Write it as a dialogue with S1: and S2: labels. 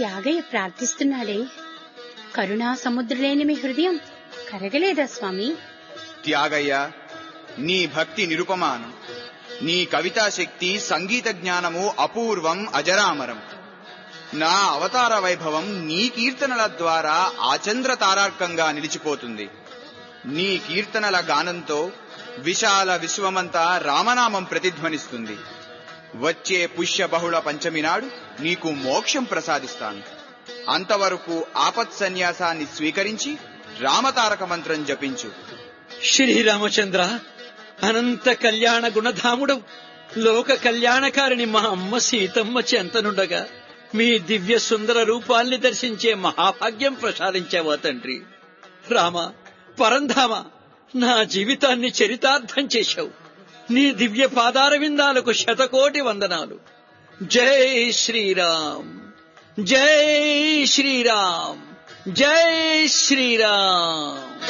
S1: త్యాగయ్య ప్రార్థిస్తున్నాడే కరుణా సముద్రులేని మీ హృదయం కరగలేదా స్వామి
S2: త్యాగయ్య నీ భక్తి నిరుపమానం నీ కవితా శక్తి సంగీత జ్ఞానము అపూర్వం అజరామరం నా అవతార వైభవం నీ కీర్తనల ద్వారా ఆచంద్ర తారార్కంగా నిలిచిపోతుంది నీ కీర్తనల గానంతో విశాల విశ్వమంతా రామనామం ప్రతిధ్వనిస్తుంది వచ్చే పుష్య బహుళ పంచమి నాడు నీకు మోక్షం ప్రసాదిస్తాను అంతవరకు ఆపత్ సన్యాసాన్ని స్వీకరించి రామతారక మంత్రం జపించు
S3: శ్రీరామచంద్ర అనంత కళ్యాణ గుణధాముడు లోక కళ్యాణకారిణి మా అమ్మ సీతమ్మ చెంతనుండగా మీ దివ్య సుందర రూపాల్ని దర్శించే మహాభాగ్యం ప్రసాదించావా తండ్రి రామ పరంధామ నా జీవితాన్ని చరితార్థం చేశావు నీ దివ్య పాదార విందాలకు శతకోటి వందనాలు జై శ్రీరామ్ జై శ్రీరామ్ జై శ్రీరామ్